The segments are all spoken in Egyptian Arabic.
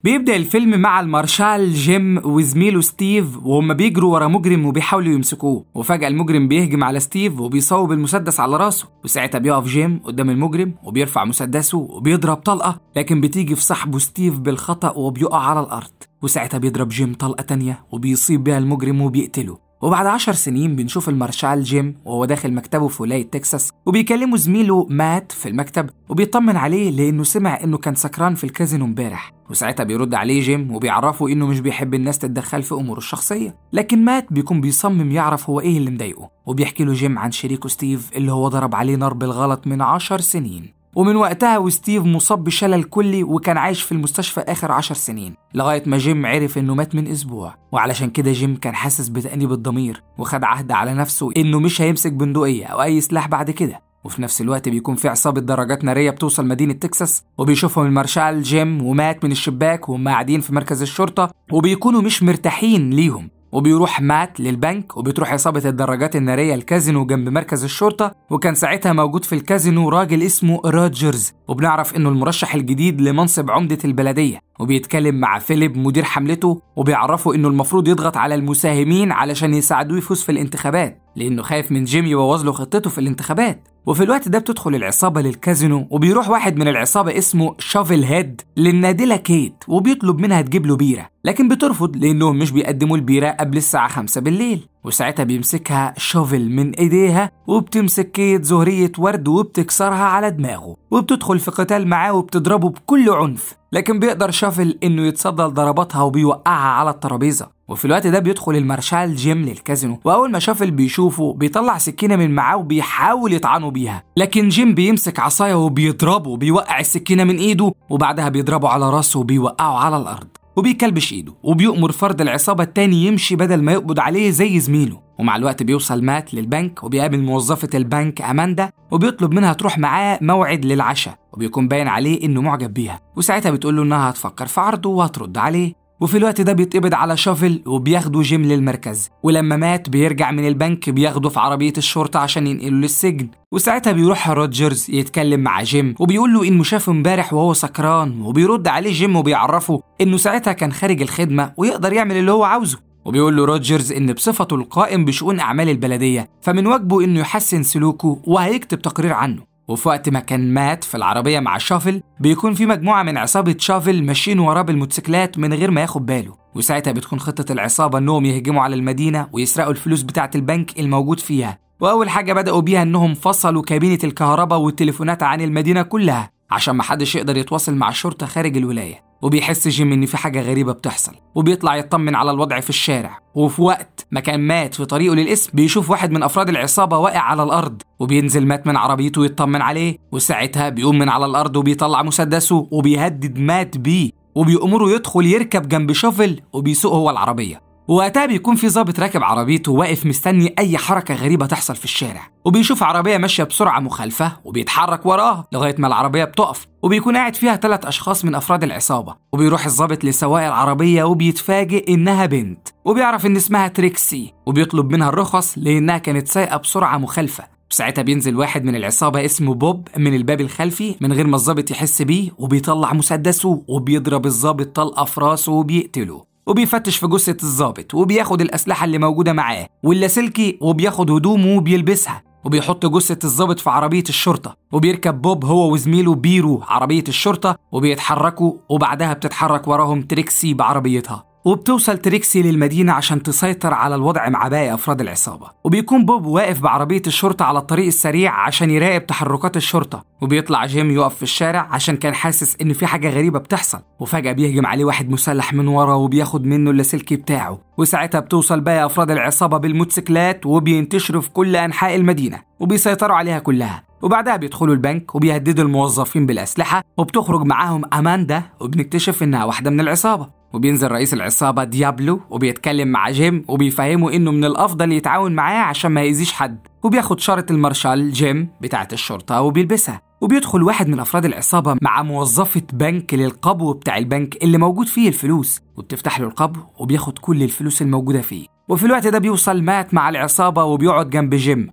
بيبدأ الفيلم مع المارشال جيم وزميله ستيف وهم بيجروا ورا مجرم وبيحاولوا يمسكوه وفجأة المجرم بيهجم على ستيف وبيصوب المسدس على راسه وساعتها بيقف جيم قدام المجرم وبيرفع مسدسه وبيضرب طلقة لكن بتيجي في صاحبه ستيف بالخطأ وبيقع على الأرض وساعتها بيضرب جيم طلقة تانية وبيصيب بيها المجرم وبيقتله وبعد عشر سنين بنشوف المارشال جيم وهو داخل مكتبه في ولاية تكساس وبيكلمه زميله مات في المكتب وبيطمن عليه لأنه سمع إنه كان سكران في الكازينو امبارح وساعتها بيرد عليه جيم وبيعرفه إنه مش بيحب الناس تتدخل في أموره الشخصية لكن مات بيكون بيصمم يعرف هو إيه اللي مضايقه وبيحكي له جيم عن شريكه ستيف اللي هو ضرب عليه نار بالغلط من عشر سنين ومن وقتها وستيف مصاب بشلل كلي وكان عايش في المستشفى آخر عشر سنين لغاية ما جيم عرف إنه مات من أسبوع وعلشان كده جيم كان حاسس بتأنيب الضمير وخد عهد على نفسه إنه مش هيمسك بندقية أو أي سلاح بعد كده وفي نفس الوقت بيكون في عصابة درجات نارية بتوصل مدينة تكساس وبيشوفهم المارشال جيم ومات من الشباك وهم قاعدين في مركز الشرطة وبيكونوا مش مرتاحين ليهم وبيروح مات للبنك وبتروح عصابة الدراجات النارية الكازينو جنب مركز الشرطة وكان ساعتها موجود في الكازينو راجل اسمه روجرز وبنعرف انه المرشح الجديد لمنصب عمدة البلدية وبيتكلم مع فيليب مدير حملته وبيعرفه انه المفروض يضغط على المساهمين علشان يساعدوه يفوز في الانتخابات لانه خايف من جيم يبوظ له خطته في الانتخابات وفي الوقت ده بتدخل العصابة للكازينو وبيروح واحد من العصابة اسمه شافل هيد للنادلة كيت وبيطلب منها تجيب له بيرة لكن بترفض لأنهم مش بيقدموا البيرة قبل الساعة 5 بالليل وساعتها بيمسكها شوفل من ايديها وبتمسك كيت زهرية ورد وبتكسرها على دماغه وبتدخل في قتال معاه وبتضربه بكل عنف لكن بيقدر شافل انه يتصدى لضرباتها وبيوقعها على الترابيزه وفي الوقت ده بيدخل المارشال جيم للكازينو واول ما شافل بيشوفه بيطلع سكينه من معاه وبيحاول يطعنه بيها لكن جيم بيمسك عصايه وبيضربه وبيوقع السكينه من ايده وبعدها بيضربه على راسه وبيوقعه على الارض وبيكلبش ايده وبيأمر فرد العصابة التاني يمشي بدل ما يقبض عليه زي زميله ومع الوقت بيوصل مات للبنك وبيقابل موظفة البنك أماندا وبيطلب منها تروح معاه موعد للعشاء وبيكون باين عليه إنه معجب بيها وساعتها بتقول له إنها هتفكر في عرضه وهترد عليه وفي الوقت ده بيتقبض على شافل وبياخدوا جيم للمركز ولما مات بيرجع من البنك بياخده في عربية الشرطة عشان ينقله للسجن وساعتها بيروح روجرز يتكلم مع جيم وبيقول له انه شافه امبارح وهو سكران وبيرد عليه جيم وبيعرفه انه ساعتها كان خارج الخدمة ويقدر يعمل اللي هو عاوزه وبيقول له روجرز ان بصفته القائم بشؤون اعمال البلديه فمن واجبه انه يحسن سلوكه وهيكتب تقرير عنه وفي وقت ما كان مات في العربية مع شافل بيكون في مجموعة من عصابة شافل ماشيين وراه بالموتوسيكلات من غير ما ياخد باله وساعتها بتكون خطة العصابة انهم يهجموا على المدينة ويسرقوا الفلوس بتاعة البنك الموجود فيها وأول حاجة بدأوا بيها انهم فصلوا كابينة الكهرباء والتليفونات عن المدينة كلها عشان محدش يقدر يتواصل مع الشرطة خارج الولاية وبيحس جيم ان في حاجه غريبه بتحصل وبيطلع يطمن على الوضع في الشارع وفي وقت ما كان مات في طريقه للاسم بيشوف واحد من افراد العصابه واقع على الارض وبينزل مات من عربيته يطمن عليه وساعتها بيقوم من على الارض وبيطلع مسدسه وبيهدد مات بيه وبيأمره يدخل يركب جنب شوفل وبيسوق هو العربيه ووقتها بيكون في ظابط راكب عربيته واقف مستني اي حركه غريبه تحصل في الشارع وبيشوف عربيه ماشيه بسرعه مخالفه وبيتحرك وراها لغايه ما العربيه بتقف وبيكون قاعد فيها ثلاث اشخاص من افراد العصابه وبيروح الظابط لسواق العربيه وبيتفاجئ انها بنت وبيعرف ان اسمها تريكسي وبيطلب منها الرخص لانها كانت سايقه بسرعه مخالفه وساعتها بينزل واحد من العصابة اسمه بوب من الباب الخلفي من غير ما الظابط يحس بيه وبيطلع مسدسه وبيضرب الظابط طلقة في راسه وبيقتله وبيفتش في جثة الظابط وبياخد الأسلحة اللي موجودة معاه واللاسلكي وبياخد هدومه وبيلبسها وبيحط جثة الظابط في عربية الشرطة وبيركب بوب هو وزميله بيرو عربية الشرطة وبيتحركوا وبعدها بتتحرك وراهم تريكسي بعربيتها وبتوصل تريكسي للمدينة عشان تسيطر على الوضع مع باقي أفراد العصابة وبيكون بوب واقف بعربية الشرطة على الطريق السريع عشان يراقب تحركات الشرطة وبيطلع جيم يقف في الشارع عشان كان حاسس إن في حاجة غريبة بتحصل وفجأة بيهجم عليه واحد مسلح من ورا وبياخد منه اللاسلكي بتاعه وساعتها بتوصل باقي أفراد العصابة بالموتوسيكلات وبينتشروا في كل أنحاء المدينة وبيسيطروا عليها كلها وبعدها بيدخلوا البنك وبيهددوا الموظفين بالأسلحة وبتخرج معاهم أماندا وبنكتشف إنها واحدة من العصابة وبينزل رئيس العصابة ديابلو وبيتكلم مع جيم وبيفهمه إنه من الأفضل يتعاون معاه عشان ما يأذيش حد وبياخد شارة المارشال جيم بتاعة الشرطة وبيلبسها وبيدخل واحد من أفراد العصابة مع موظفة بنك للقبو بتاع البنك اللي موجود فيه الفلوس وبتفتح له القبو وبياخد كل الفلوس الموجودة فيه وفي الوقت ده بيوصل مات مع العصابة وبيقعد جنب جيم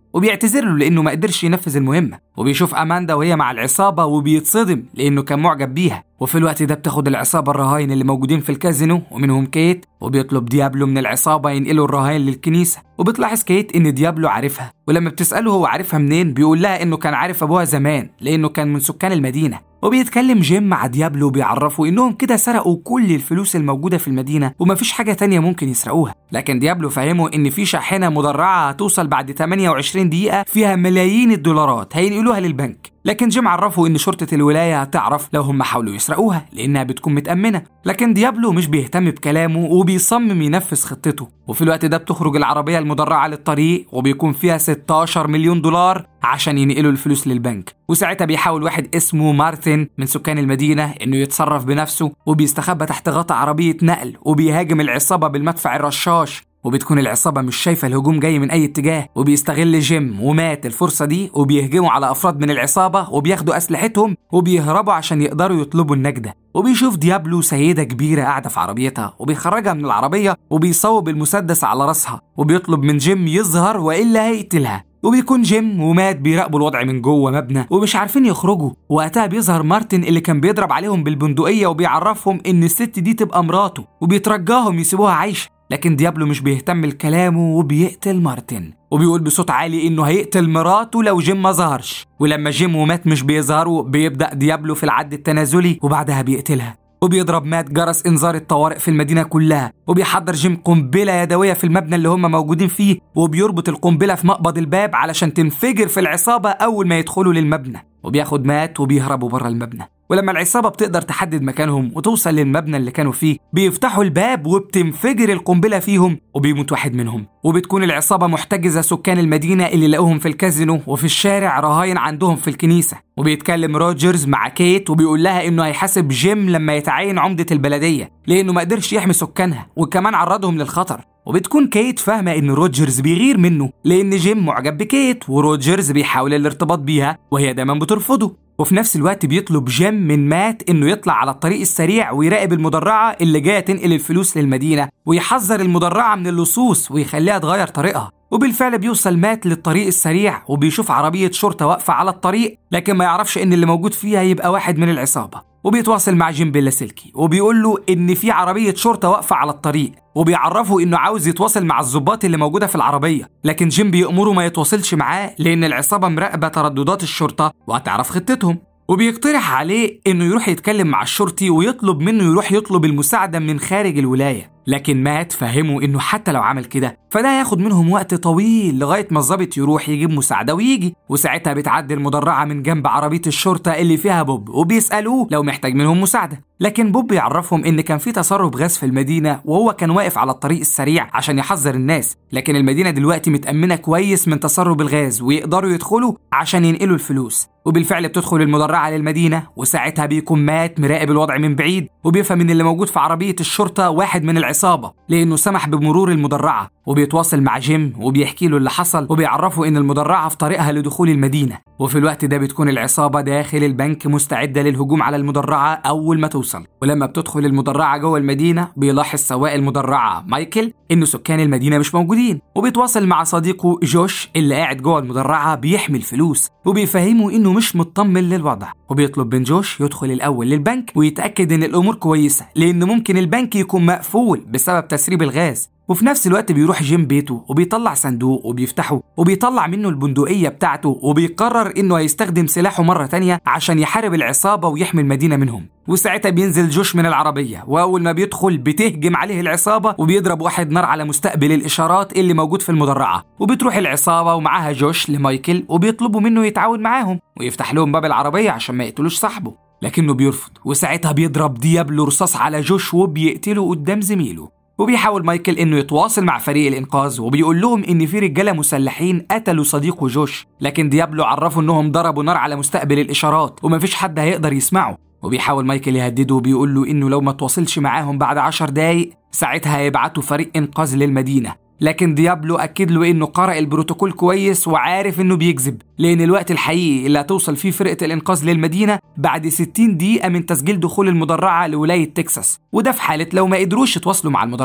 وبيعتذر له لانه ما قدرش ينفذ المهمه وبيشوف اماندا وهي مع العصابه وبيتصدم لانه كان معجب بيها وفي الوقت ده بتاخد العصابه الرهاين اللي موجودين في الكازينو ومنهم كيت وبيطلب ديابلو من العصابه ينقلوا الرهاين للكنيسه وبتلاحظ كيت ان ديابلو عارفها ولما بتساله هو عارفها منين بيقول لها انه كان عارف ابوها زمان لانه كان من سكان المدينه وبيتكلم جيم مع ديابلو وبيعرفوا انهم كده سرقوا كل الفلوس الموجوده في المدينه ومفيش حاجه تانية ممكن يسرقوها لكن ديابلو فهمه ان في شاحنه مدرعه هتوصل بعد 28 دقيقه فيها ملايين الدولارات هينقلوها للبنك لكن جيم عرفه ان شرطه الولايه هتعرف لو هم حاولوا يسرقوها لانها بتكون متامنه لكن ديابلو مش بيهتم بكلامه وبيصمم ينفذ خطته وفي الوقت ده بتخرج العربيه المدرعه للطريق وبيكون فيها 16 مليون دولار عشان ينقلوا الفلوس للبنك وساعتها بيحاول واحد اسمه مارتن من سكان المدينه انه يتصرف بنفسه وبيستخبى تحت غطا عربيه نقل وبيهاجم العصابه بالمدفع الرشاش وبتكون العصابة مش شايفة الهجوم جاي من أي اتجاه وبيستغل جيم ومات الفرصة دي وبيهجموا على أفراد من العصابة وبياخدوا أسلحتهم وبيهربوا عشان يقدروا يطلبوا النجدة وبيشوف ديابلو سيدة كبيرة قاعدة في عربيتها وبيخرجها من العربية وبيصوب المسدس على راسها وبيطلب من جيم يظهر وإلا هيقتلها وبيكون جيم ومات بيراقبوا الوضع من جوه مبنى ومش عارفين يخرجوا وقتها بيظهر مارتن اللي كان بيضرب عليهم بالبندقية وبيعرفهم إن الست دي تبقى مراته وبيترجاهم يسيبوها عايشة لكن ديابلو مش بيهتم لكلامه وبيقتل مارتن وبيقول بصوت عالي انه هيقتل مراته لو جيم ما ظهرش ولما جيم ومات مش بيظهروا بيبدا ديابلو في العد التنازلي وبعدها بيقتلها وبيضرب مات جرس انذار الطوارئ في المدينه كلها وبيحضر جيم قنبله يدويه في المبنى اللي هم موجودين فيه وبيربط القنبله في مقبض الباب علشان تنفجر في العصابه اول ما يدخلوا للمبنى وبياخد مات وبيهربوا بره المبنى ولما العصابة بتقدر تحدد مكانهم وتوصل للمبنى اللي كانوا فيه بيفتحوا الباب وبتنفجر القنبلة فيهم وبيموت واحد منهم وبتكون العصابة محتجزة سكان المدينة اللي لقوهم في الكازينو وفي الشارع رهاين عندهم في الكنيسة وبيتكلم روجرز مع كيت وبيقول لها انه هيحاسب جيم لما يتعين عمدة البلدية لانه ما قدرش يحمي سكانها وكمان عرضهم للخطر وبتكون كيت فاهمة إن روجرز بيغير منه لأن جيم معجب بكيت وروجرز بيحاول الارتباط بيها وهي دايما بترفضه وفي نفس الوقت بيطلب جيم من مات إنه يطلع على الطريق السريع ويراقب المدرعة اللي جاية تنقل الفلوس للمدينة ويحذر المدرعة من اللصوص ويخليها تغير طريقها وبالفعل بيوصل مات للطريق السريع وبيشوف عربية شرطة واقفة على الطريق لكن ما يعرفش إن اللي موجود فيها يبقى واحد من العصابة وبيتواصل مع جيم بيلاسيلكي وبيقول له ان في عربيه شرطه واقفه على الطريق وبيعرفه انه عاوز يتواصل مع الضباط اللي موجوده في العربيه لكن جيم بيأمره ما يتواصلش معاه لان العصابه مراقبه ترددات الشرطه وهتعرف خطتهم وبيقترح عليه انه يروح يتكلم مع الشرطي ويطلب منه يروح يطلب المساعده من خارج الولايه لكن مات فهمه انه حتى لو عمل كده فده هياخد منهم وقت طويل لغايه ما الظابط يروح يجيب مساعده ويجي وساعتها بتعدي المدرعه من جنب عربيه الشرطه اللي فيها بوب وبيسالوه لو محتاج منهم مساعده لكن بوب بيعرفهم ان كان في تسرب غاز في المدينه وهو كان واقف على الطريق السريع عشان يحذر الناس لكن المدينه دلوقتي متامنه كويس من تسرب الغاز ويقدروا يدخلوا عشان ينقلوا الفلوس وبالفعل بتدخل المدرعه للمدينه وساعتها بيكون مات مراقب الوضع من بعيد وبيفهم ان اللي موجود في عربيه الشرطه واحد من العصابه لانه سمح بمرور المدرعه وبيتواصل مع جيم وبيحكي له اللي حصل وبيعرفه ان المدرعه في طريقها لدخول المدينه وفي الوقت ده بتكون العصابه داخل البنك مستعده للهجوم على المدرعه اول ما توصل ولما بتدخل المدرعه جوه المدينه بيلاحظ سواق المدرعه مايكل ان سكان المدينه مش موجودين وبيتواصل مع صديقه جوش اللي قاعد جوه المدرعه بيحمي الفلوس وبيفهمه انه مش مطمن للوضع وبيطلب من جوش يدخل الاول للبنك ويتاكد ان الامور كويسه لان ممكن البنك يكون مقفول بسبب تسريب الغاز وفي نفس الوقت بيروح جيم بيته وبيطلع صندوق وبيفتحه وبيطلع منه البندقية بتاعته وبيقرر انه هيستخدم سلاحه مرة تانية عشان يحارب العصابة ويحمي المدينة منهم وساعتها بينزل جوش من العربية وأول ما بيدخل بتهجم عليه العصابة وبيضرب واحد نار على مستقبل الإشارات اللي موجود في المدرعة وبتروح العصابة ومعاها جوش لمايكل وبيطلبوا منه يتعاون معاهم ويفتح لهم باب العربية عشان ما يقتلوش صاحبه لكنه بيرفض وساعتها بيضرب ديابلو رصاص على جوش وبيقتله قدام زميله وبيحاول مايكل انه يتواصل مع فريق الانقاذ وبيقول لهم ان في رجاله مسلحين قتلوا صديقه جوش لكن ديابلو عرفوا انهم ضربوا نار على مستقبل الاشارات ومفيش حد هيقدر يسمعه وبيحاول مايكل يهدده وبيقول له انه لو ما تواصلش معاهم بعد عشر دقايق ساعتها هيبعتوا فريق انقاذ للمدينه لكن ديابلو أكد له إنه قرأ البروتوكول كويس وعارف إنه بيكذب لأن الوقت الحقيقي اللي هتوصل فيه فرقة الإنقاذ للمدينة بعد 60 دقيقة من تسجيل دخول المدرعة لولاية تكساس وده في حالة لو ما قدروش يتواصلوا مع المدرعة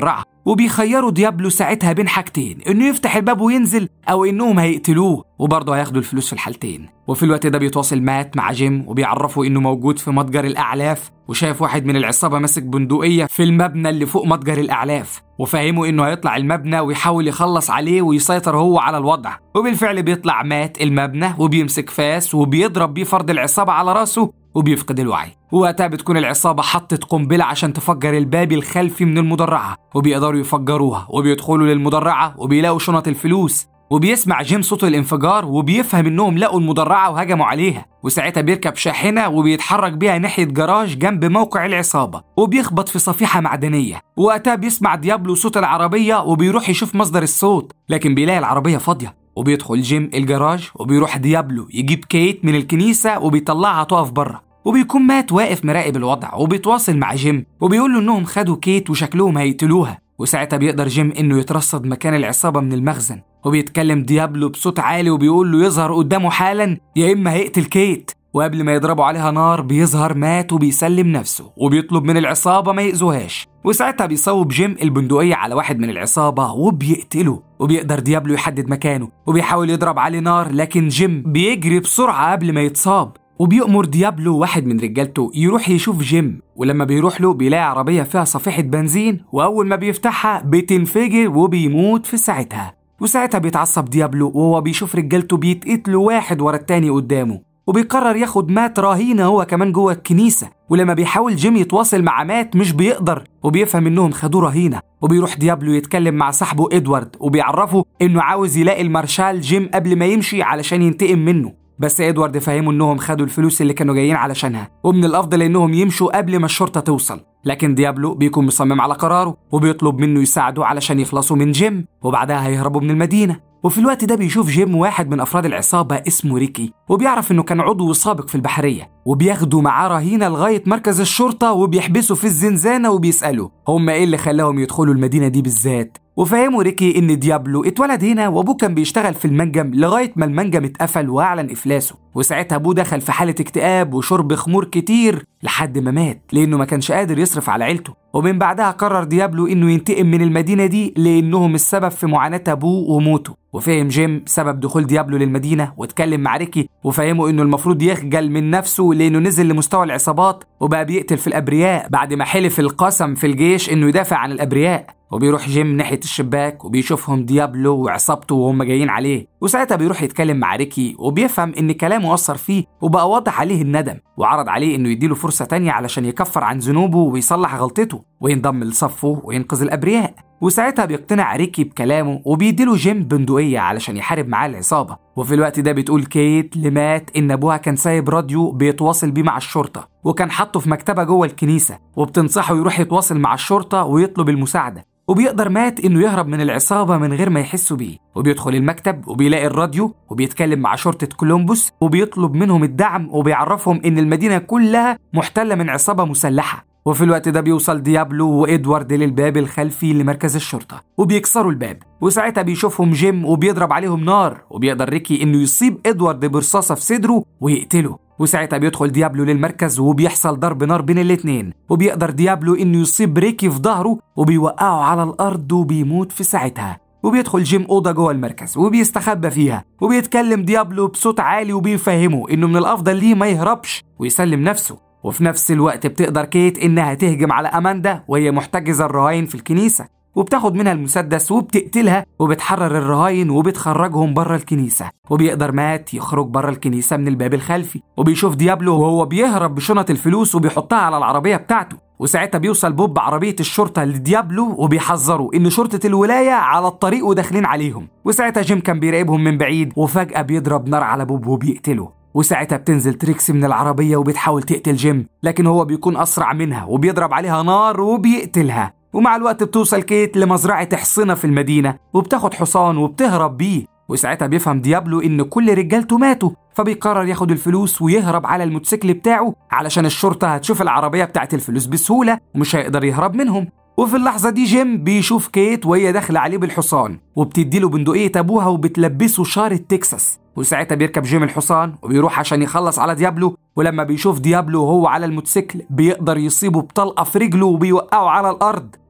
وبيخيروا ديابلو ساعتها بين حاجتين انه يفتح الباب وينزل او انهم هيقتلوه وبرضه هياخدوا الفلوس في الحالتين وفي الوقت ده بيتواصل مات مع جيم وبيعرفوا انه موجود في متجر الاعلاف وشايف واحد من العصابه ماسك بندقيه في المبنى اللي فوق متجر الاعلاف وفهموا انه هيطلع المبنى ويحاول يخلص عليه ويسيطر هو على الوضع وبالفعل بيطلع مات المبنى وبيمسك فاس وبيضرب بيه فرد العصابه على راسه وبيفقد الوعي وقتها بتكون العصابة حطت قنبلة عشان تفجر الباب الخلفي من المدرعة وبيقدروا يفجروها وبيدخلوا للمدرعة وبيلاقوا شنط الفلوس وبيسمع جيم صوت الانفجار وبيفهم انهم لقوا المدرعة وهجموا عليها وساعتها بيركب شاحنة وبيتحرك بيها ناحية جراج جنب موقع العصابة وبيخبط في صفيحة معدنية وقتها بيسمع ديابلو صوت العربية وبيروح يشوف مصدر الصوت لكن بيلاقي العربية فاضية وبيدخل جيم الجراج وبيروح ديابلو يجيب كيت من الكنيسة وبيطلعها تقف بره وبيكون مات واقف مراقب الوضع وبيتواصل مع جيم وبيقول له انهم خدوا كيت وشكلهم هيقتلوها وساعتها بيقدر جيم انه يترصد مكان العصابه من المخزن وبيتكلم ديابلو بصوت عالي وبيقول له يظهر قدامه حالا يا اما هيقتل كيت وقبل ما يضربوا عليها نار بيظهر مات وبيسلم نفسه وبيطلب من العصابه ما يأذوهاش وساعتها بيصوب جيم البندقية على واحد من العصابة وبيقتله وبيقدر ديابلو يحدد مكانه وبيحاول يضرب عليه نار لكن جيم بيجري بسرعة قبل ما يتصاب وبيأمر ديابلو واحد من رجالته يروح يشوف جيم ولما بيروح له بيلاقي عربية فيها صفيحة بنزين وأول ما بيفتحها بتنفجر وبيموت في ساعتها وساعتها بيتعصب ديابلو وهو بيشوف رجالته بيتقتلوا واحد ورا التاني قدامه وبيقرر ياخد مات رهينة هو كمان جوه الكنيسة ولما بيحاول جيم يتواصل مع مات مش بيقدر وبيفهم انهم خدوه رهينة وبيروح ديابلو يتكلم مع صاحبه ادوارد وبيعرفه انه عاوز يلاقي المارشال جيم قبل ما يمشي علشان ينتقم منه بس ادوارد فهموا انهم خدوا الفلوس اللي كانوا جايين علشانها ومن الافضل انهم يمشوا قبل ما الشرطه توصل لكن ديابلو بيكون مصمم على قراره وبيطلب منه يساعده علشان يخلصوا من جيم وبعدها هيهربوا من المدينه وفي الوقت ده بيشوف جيم واحد من افراد العصابه اسمه ريكي وبيعرف انه كان عضو سابق في البحريه وبياخدوا معاه رهينه لغايه مركز الشرطه وبيحبسوا في الزنزانه وبيسالوا هم ايه اللي خلاهم يدخلوا المدينه دي بالذات وفهموا ريكي ان ديابلو اتولد هنا وابوه كان بيشتغل في المنجم لغايه ما المنجم اتقفل واعلن افلاسه وساعتها ابوه دخل في حاله اكتئاب وشرب خمور كتير لحد ما مات لانه ما كانش قادر يصرف على عيلته ومن بعدها قرر ديابلو انه ينتقم من المدينه دي لانهم السبب في معاناه ابوه وموته وفهم جيم سبب دخول ديابلو للمدينه واتكلم مع ريكي وفهمه انه المفروض يخجل من نفسه لانه نزل لمستوى العصابات وبقى بيقتل في الابرياء بعد ما حلف القسم في الجيش انه يدافع عن الابرياء وبيروح جيم ناحيه الشباك وبيشوفهم ديابلو وعصابته وهم جايين عليه وساعتها بيروح يتكلم مع ريكي وبيفهم ان كلامه اثر فيه وبقى واضح عليه الندم وعرض عليه انه يديله فرصه تانية علشان يكفر عن ذنوبه ويصلح غلطته وينضم لصفه وينقذ الابرياء وساعتها بيقتنع ريكي بكلامه وبيديله جيم بندقية علشان يحارب معاه العصابة وفي الوقت ده بتقول كيت لمات إن أبوها كان سايب راديو بيتواصل بيه مع الشرطة وكان حاطه في مكتبة جوه الكنيسة وبتنصحه يروح يتواصل مع الشرطة ويطلب المساعدة وبيقدر مات انه يهرب من العصابة من غير ما يحسوا بيه وبيدخل المكتب وبيلاقي الراديو وبيتكلم مع شرطة كولومبوس وبيطلب منهم الدعم وبيعرفهم ان المدينة كلها محتلة من عصابة مسلحة وفي الوقت ده بيوصل ديابلو وادوارد للباب الخلفي لمركز الشرطة وبيكسروا الباب وساعتها بيشوفهم جيم وبيضرب عليهم نار وبيقدر ريكي انه يصيب ادوارد برصاصة في صدره ويقتله وساعتها بيدخل ديابلو للمركز وبيحصل ضرب نار بين الاتنين وبيقدر ديابلو انه يصيب ريكي في ظهره وبيوقعه على الارض وبيموت في ساعتها وبيدخل جيم اوضه جوه المركز وبيستخبى فيها وبيتكلم ديابلو بصوت عالي وبيفهمه انه من الافضل ليه ما يهربش ويسلم نفسه وفي نفس الوقت بتقدر كيت انها تهجم على اماندا وهي محتجزه الرهاين في الكنيسه وبتاخد منها المسدس وبتقتلها وبتحرر الرهاين وبتخرجهم بره الكنيسة وبيقدر مات يخرج بره الكنيسة من الباب الخلفي وبيشوف ديابلو وهو بيهرب بشنط الفلوس وبيحطها على العربية بتاعته وساعتها بيوصل بوب بعربية الشرطة لديابلو وبيحذروا إن شرطة الولاية على الطريق وداخلين عليهم وساعتها جيم كان بيراقبهم من بعيد وفجأة بيضرب نار على بوب وبيقتله وساعتها بتنزل تريكسي من العربية وبتحاول تقتل جيم لكن هو بيكون أسرع منها وبيضرب عليها نار وبيقتلها ومع الوقت بتوصل كيت لمزرعة حصنة في المدينة وبتاخد حصان وبتهرب بيه وساعتها بيفهم ديابلو إن كل رجالته ماتوا فبيقرر ياخد الفلوس ويهرب على الموتوسيكل بتاعه علشان الشرطة هتشوف العربية بتاعت الفلوس بسهولة ومش هيقدر يهرب منهم وفي اللحظة دي جيم بيشوف كيت وهي داخلة عليه بالحصان وبتديله بندقية أبوها وبتلبسه شارة تكساس وساعتها بيركب جيم الحصان وبيروح عشان يخلص على ديابلو ولما بيشوف ديابلو وهو على الموتوسيكل بيقدر يصيبه بطلقة في رجله وبيوقعه على الأرض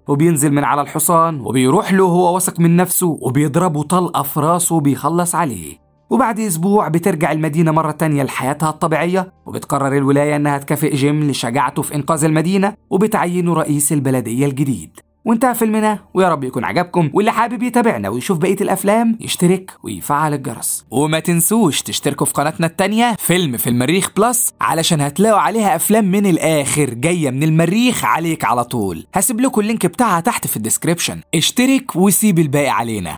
وبينزل من على الحصان وبيروح له هو واثق من نفسه وبيضربه طلقة في راسه وبيخلص عليه وبعد أسبوع بترجع المدينة مرة تانية لحياتها الطبيعية وبتقرر الولاية إنها تكافئ جيم لشجاعته في إنقاذ المدينة وبتعينه رئيس البلدية الجديد وانتهى فيلمنا ويا رب يكون عجبكم واللي حابب يتابعنا ويشوف بقية الأفلام يشترك ويفعل الجرس وما تنسوش تشتركوا في قناتنا التانية فيلم في المريخ بلس علشان هتلاقوا عليها أفلام من الآخر جاية من المريخ عليك على طول هسيب لكم اللينك بتاعها تحت في الديسكريبشن اشترك وسيب الباقي علينا